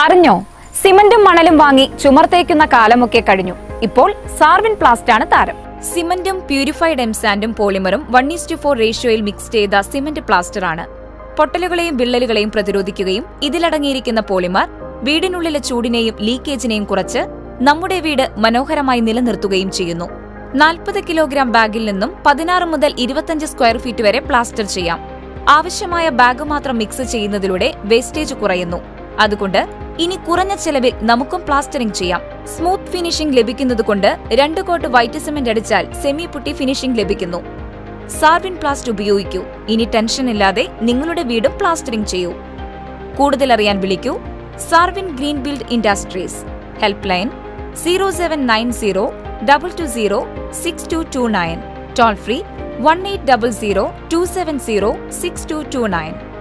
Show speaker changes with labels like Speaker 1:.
Speaker 1: അറിഞ്ഞോ സിമന്റും മണലും വാങ്ങി ചുമർത്തേക്കുന്ന കാലമൊക്കെ കഴിഞ്ഞു ഇപ്പോൾ സാർവിൻ പ്ലാസ്റ്റ് ആണ് താരം
Speaker 2: സിമന്റും പ്യൂരിഫൈഡ് എംസാൻഡും പോളിമറും വൺ ഈസ് ഫോർ റേഷ്യോയിൽ മിക്സ് ചെയ്ത സിമന്റ് പ്ലാസ്റ്റർ ആണ് പൊട്ടലുകളെയും വിള്ളലുകളെയും പ്രതിരോധിക്കുകയും ഇതിലടങ്ങിയിരിക്കുന്ന പോളിമർ വീടിനുള്ളിലെ ചൂടിനെയും ലീക്കേജിനെയും കുറച്ച് നമ്മുടെ വീട് മനോഹരമായി നിലനിർത്തുകയും ചെയ്യുന്നു നാൽപ്പത് കിലോഗ്രാം ബാഗിൽ നിന്നും പതിനാറ് മുതൽ ഇരുപത്തഞ്ച് സ്ക്വയർ ഫീറ്റ് വരെ പ്ലാസ്റ്റർ ചെയ്യാം ആവശ്യമായ ബാഗ് മാത്രം മിക്സ് ചെയ്യുന്നതിലൂടെ വേസ്റ്റേജ് കുറയുന്നു അതുകൊണ്ട് ഇനി കുറഞ്ഞ ചെലവിൽ നമുക്കും പ്ലാസ്റ്ററിംഗ് ചെയ്യാം സ്മൂത്ത് ഫിനിഷിംഗ് ലഭിക്കുന്നതുകൊണ്ട് രണ്ട് കോട്ട് വൈറ്റ് സിമന്റ് അടിച്ചാൽ സെമി പുട്ടി ഫിനിഷിംഗ് ലഭിക്കുന്നു സാർവിൻ പ്ലാസ്റ്റ് ഉപയോഗിക്കൂ ഇനി ടെൻഷൻ ഇല്ലാതെ നിങ്ങളുടെ വീടും പ്ലാസ്റ്ററിംഗ് ചെയ്യൂ കൂടുതൽ അറിയാൻ വിളിക്കൂ Sarvin green build industries help line zero seven nine zero double two zero six two two nine toll free one eight double zero two seven zero six two two nine